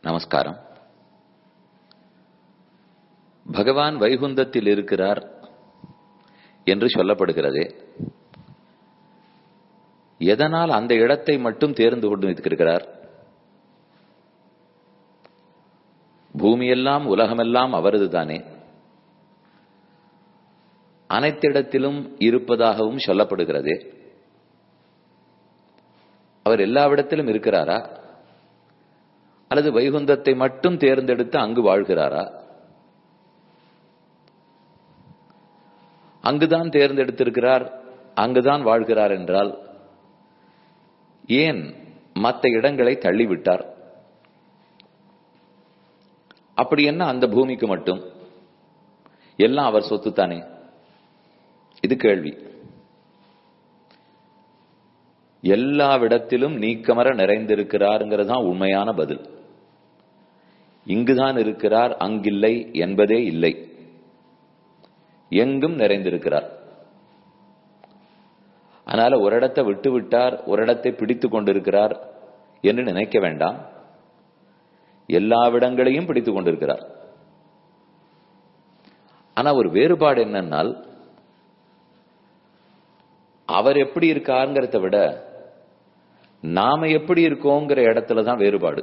நமஸ்காரம் பகவான் வைகுந்தத்தில் இருக்கிறார் என்று சொல்லப்படுகிறதே எதனால் அந்த இடத்தை மட்டும் தேர்ந்து கொண்டு இருக்கிறார் பூமியெல்லாம் உலகமெல்லாம் அவரது தானே அனைத்திடத்திலும் இருப்பதாகவும் சொல்லப்படுகிறதே அவர் எல்லாவிடத்திலும் இருக்கிறாரா அல்லது வைகுந்தத்தை மட்டும் தேர்ந்தெடுத்து அங்கு வாழ்கிறாரா அங்குதான் தேர்ந்தெடுத்திருக்கிறார் அங்குதான் வாழ்கிறார் என்றால் ஏன் மற்ற இடங்களை தள்ளிவிட்டார் அப்படி என்ன அந்த பூமிக்கு மட்டும் எல்லாம் அவர் சொத்து தானே இது கேள்வி எல்லாவிடத்திலும் நீக்கமர நிறைந்திருக்கிறாருங்கிறது தான் உண்மையான பதில் இங்குதான் இருக்கிறார் அங்கில்லை என்பதே இல்லை எங்கும் நிறைந்திருக்கிறார் அதனால ஒரு இடத்தை விட்டு விட்டார் ஒரு இடத்தை பிடித்துக் கொண்டிருக்கிறார் என்று நினைக்க வேண்டாம் எல்லாவிடங்களையும் பிடித்துக் கொண்டிருக்கிறார் ஆனா ஒரு வேறுபாடு என்னன்னால் அவர் எப்படி இருக்காருங்கிறத விட நாம எப்படி இருக்கோங்கிற இடத்துல தான் வேறுபாடு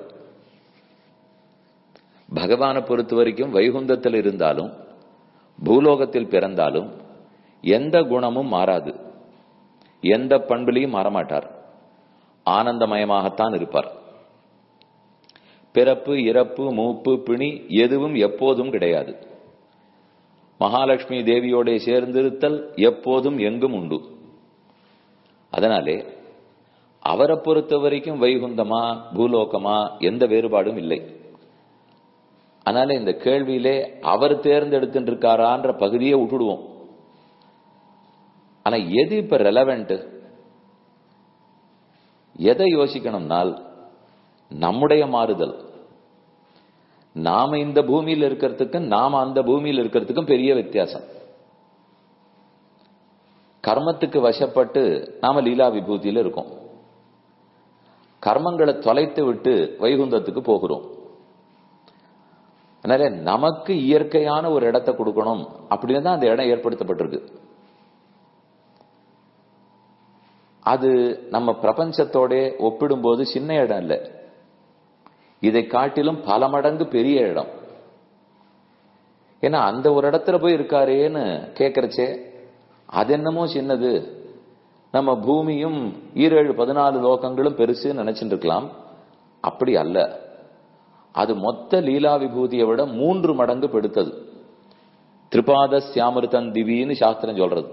பகவானை பொறுத்த வரைக்கும் வைகுந்தத்தில் இருந்தாலும் பூலோகத்தில் பிறந்தாலும் எந்த குணமும் மாறாது எந்த பண்பிலையும் மாறமாட்டார் ஆனந்தமயமாகத்தான் இருப்பார் பிறப்பு இறப்பு மூப்பு பிணி எதுவும் எப்போதும் கிடையாது மகாலட்சுமி தேவியோட சேர்ந்திருத்தல் எப்போதும் எங்கும் உண்டு அதனாலே அவரை பொறுத்த வரைக்கும் வைகுந்தமா பூலோகமா எந்த வேறுபாடும் இல்லை அதனால இந்த கேள்வியிலே அவர் தேர்ந்தெடுத்துட்டு இருக்காரான்ற பகுதியை விட்டுடுவோம் ஆனா எது இப்ப ரெலவெண்ட் எதை யோசிக்கணும்னால் நம்முடைய மாறுதல் நாம இந்த பூமியில் இருக்கிறதுக்கும் நாம அந்த பூமியில் இருக்கிறதுக்கும் பெரிய வித்தியாசம் கர்மத்துக்கு வசப்பட்டு நாம லீலா விபூதியில் இருக்கோம் கர்மங்களை தொலைத்து விட்டு வைகுந்தத்துக்கு போகிறோம் அதனால நமக்கு இயற்கையான ஒரு இடத்தை கொடுக்கணும் அப்படின்னு தான் அந்த இடம் ஏற்படுத்தப்பட்டிருக்கு அது நம்ம பிரபஞ்சத்தோட ஒப்பிடும்போது சின்ன இடம் இல்லை இதை காட்டிலும் பல மடங்கு பெரிய இடம் ஏன்னா அந்த ஒரு இடத்துல போய் இருக்காரேன்னு கேட்கறச்சே அது என்னமோ சின்னது நம்ம பூமியும் ஈரேழு பதினாலு லோகங்களும் பெருசு நினைச்சுட்டு இருக்கலாம் அப்படி அல்ல அது மொத்த லீலா விபூதியை விட மூன்று மடங்கு பெடுத்தது திரிபாத சியாமிருத்தன் திவின்னு சாஸ்திரம் சொல்றது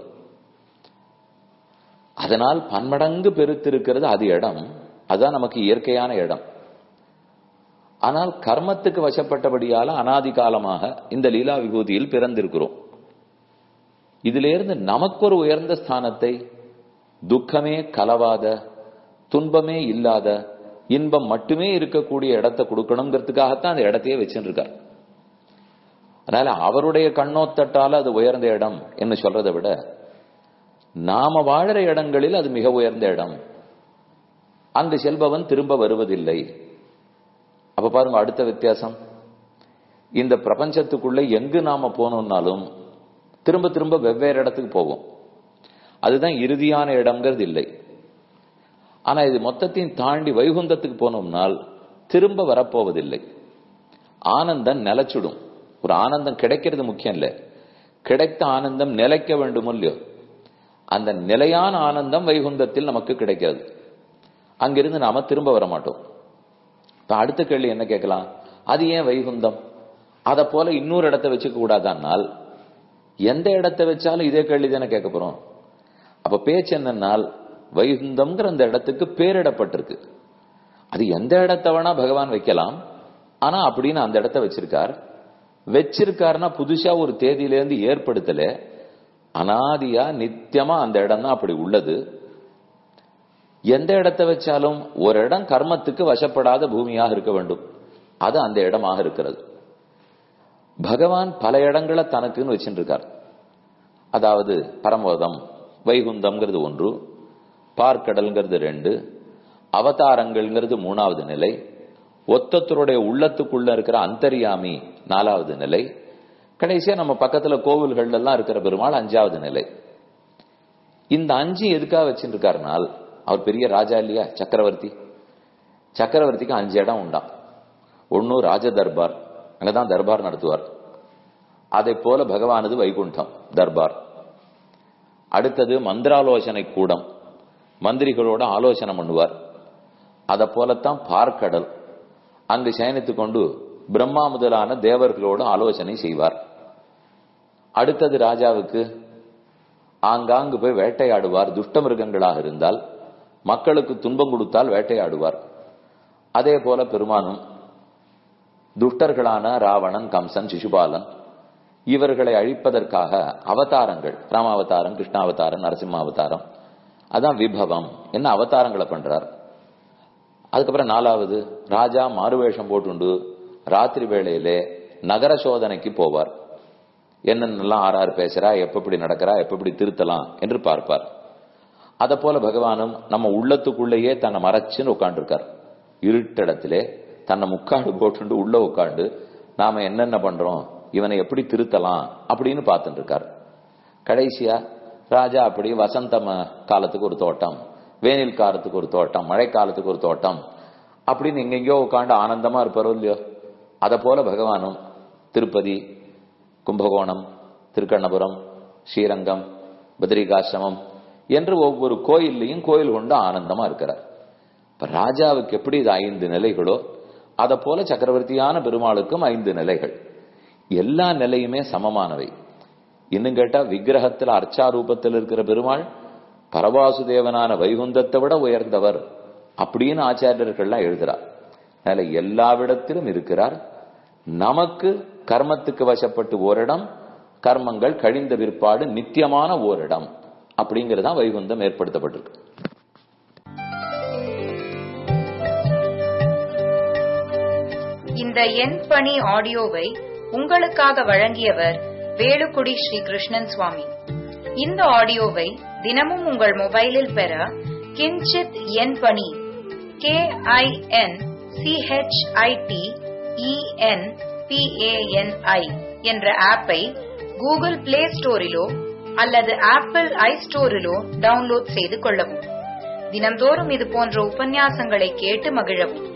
அதனால் பன்மடங்கு பெருத்திருக்கிறது அது இடம் அதுதான் நமக்கு இயற்கையான இடம் ஆனால் கர்மத்துக்கு வசப்பட்டபடியால அனாதி காலமாக இந்த லீலா விபூதியில் பிறந்திருக்கிறோம் இதிலிருந்து நமக்கு ஒரு உயர்ந்த ஸ்தானத்தை துக்கமே கலவாத துன்பமே இல்லாத இன்பம் மட்டுமே இருக்கக்கூடிய இடத்தை கொடுக்கணுங்கிறதுக்காகத்தான் அந்த இடத்தையே வச்சுருக்கார் அதனால அவருடைய கண்ணோத்தட்டால அது உயர்ந்த இடம் என்று சொல்றதை விட நாம வாழற இடங்களில் அது மிக உயர்ந்த இடம் அங்கு செல்பவன் திரும்ப வருவதில்லை அப்ப பாருங்க அடுத்த வித்தியாசம் இந்த பிரபஞ்சத்துக்குள்ள எங்கு நாம போனோம்னாலும் திரும்ப திரும்ப வெவ்வேறு இடத்துக்கு போவோம் அதுதான் இறுதியான இடம்ங்கிறது இல்லை ஆனா இது மொத்தத்தையும் தாண்டி வைகுந்தத்துக்கு போனோம்னால் திரும்ப வரப்போவதில்லை ஆனந்தம் நிலைச்சிடும் ஒரு ஆனந்தம் கிடைக்கிறது முக்கியம் இல்லை கிடைத்த ஆனந்தம் நிலைக்க வேண்டும் இல்லையோ அந்த நிலையான ஆனந்தம் வைகுந்தத்தில் நமக்கு கிடைக்கிறது அங்கிருந்து நாம திரும்ப வர மாட்டோம் இப்ப அடுத்த கேள்வி என்ன கேட்கலாம் அது ஏன் வைகுந்தம் அதை போல இன்னொரு இடத்த வச்சுக்க கூடாதானால் எந்த இடத்தை வச்சாலும் இதே கேள்வி தானே கேட்க போறோம் அப்ப பேச்சு என்னன்னால் வைகுந்தம்ங்கிற அந்த இடத்துக்கு பேரிடப்பட்டிருக்கு அது எந்த இடத்த வேணா பகவான் வைக்கலாம் ஆனா அப்படின்னு அந்த இடத்த வச்சிருக்கார் வச்சிருக்காருன்னா புதுசா ஒரு தேதியிலேருந்து ஏற்படுத்தல அனாதியா நித்தியமா அந்த இடம் தான் அப்படி உள்ளது எந்த இடத்தை வச்சாலும் ஒரு இடம் கர்மத்துக்கு வசப்படாத பூமியாக இருக்க வேண்டும் அது அந்த இடமாக இருக்கிறது பகவான் பல இடங்களை தனக்குன்னு வச்சுருக்கார் அதாவது பரமோதம் வைகுந்தம்ங்கிறது ஒன்று பார்க்கடல்ங்கிறது ரெண்டு அவதாரங்கள்ங்கிறது மூணாவது நிலை ஒத்தத்தருடைய உள்ளத்துக்குள்ள இருக்கிற அந்தரியாமி நாலாவது நிலை கடைசியா நம்ம பக்கத்துல கோவில்கள் எல்லாம் இருக்கிற பெருமாள் அஞ்சாவது நிலை இந்த அஞ்சு எதுக்காக வச்சுருக்காருனால் அவர் பெரிய ராஜா இல்லையா சக்கரவர்த்தி சக்கரவர்த்திக்கு அஞ்சு இடம் உண்டாம் ஒன்னு ராஜ தர்பார் அங்கதான் தர்பார் நடத்துவார் அதை போல பகவானது வைகுண்டம் தர்பார் அடுத்தது மந்திராலோசனை கூடம் மந்திரிகளோட ஆலோசனை பண்ணுவார் அதை போலத்தான் பார்க்கடல் அங்கு சயனித்துக் கொண்டு பிரம்மா முதலான தேவர்களோடு ஆலோசனை செய்வார் அடுத்தது ராஜாவுக்கு ஆங்காங்கு போய் வேட்டையாடுவார் துஷ்ட மிருகங்களாக இருந்தால் மக்களுக்கு துன்பம் கொடுத்தால் வேட்டையாடுவார் அதே போல பெருமானும் துஷ்டர்களான ராவணன் கம்சன் சிசுபாலன் இவர்களை அழிப்பதற்காக அவதாரங்கள் ராமாவதாரம் கிருஷ்ணாவதாரம் நரசிம்மாவதாரம் அதான் விபவம் என்ன அவதாரங்களை பண்றார் அதுக்கப்புறம் நாலாவது ராஜா மாறுவேஷம் போட்டுண்டு ராத்திரி வேளையிலே நகர சோதனைக்கு போவார் என்னென்னலாம் ஆறாறு பேசுறா எப்ப இப்படி நடக்கிறா எப்ப இப்படி திருத்தலாம் என்று பார்ப்பார் அத போல பகவானும் நம்ம உள்ளத்துக்குள்ளேயே தன்னை மறைச்சுன்னு உட்காந்துருக்கார் இருட்டிடத்திலே தன்னை முக்காடு போட்டுண்டு உள்ள உட்காந்து நாம என்னென்ன பண்றோம் இவனை எப்படி திருத்தலாம் அப்படின்னு பார்த்துட்டு இருக்கார் கடைசியா ராஜா அப்படி வசந்த காலத்துக்கு ஒரு தோட்டம் வேனில் காலத்துக்கு ஒரு தோட்டம் மழை காலத்துக்கு ஒரு தோட்டம் அப்படின்னு எங்கெங்கயோ உட்காந்து ஆனந்தமா இருப்பாரோ இல்லையோ அத போல பகவானும் திருப்பதி கும்பகோணம் திருக்கண்ணபுரம் ஸ்ரீரங்கம் பத்ரிகாசிரமம் என்று ஒவ்வொரு கோயில்லையும் கோயில் கொண்டு ஆனந்தமா இருக்கிறார் இப்ப ராஜாவுக்கு எப்படி இது ஐந்து நிலைகளோ அத போல சக்கரவர்த்தியான பெருமாளுக்கும் ஐந்து நிலைகள் எல்லா நிலையுமே சமமானவை இன்னும் கேட்டா விக்கிரகத்தில் அர்ச்சாரூபத்தில் இருக்கிற பெருமாள் பரவாசுதேவனான வைகுந்தத்தை விட உயர்ந்தவர் அப்படின்னு ஆச்சாரியர்கள்லாம் எழுதுறார் அதனால எல்லாவிடத்திலும் இருக்கிறார் நமக்கு கர்மத்துக்கு வசப்பட்டு ஓரிடம் கர்மங்கள் கழிந்த பிற்பாடு நித்தியமான ஓரிடம் அப்படிங்கறதான் வைகுந்தம் ஏற்படுத்தப்பட்டிருக்கு இந்த எண் பணி ஆடியோவை உங்களுக்காக வழங்கியவர் வேலுக்குடி ஸ்ரீ கிருஷ்ணன் சுவாமி இந்த ஆடியோவை தினமும் உங்கள் மொபைலில் பெற கிஞ்சித் எண் பணி கே ஐ என் சிஹெச்ஐடி இஎன் பிஏஎன்ஐ என்ற ஆப்பை கூகுள் பிளே ஸ்டோரிலோ அல்லது ஆப்பிள் ஐ ஸ்டோரிலோ டவுன்லோட் செய்து கொள்ளவும் தினம்தோறும் இது போன்ற உபன்யாசங்களை கேட்டு மகிழவும்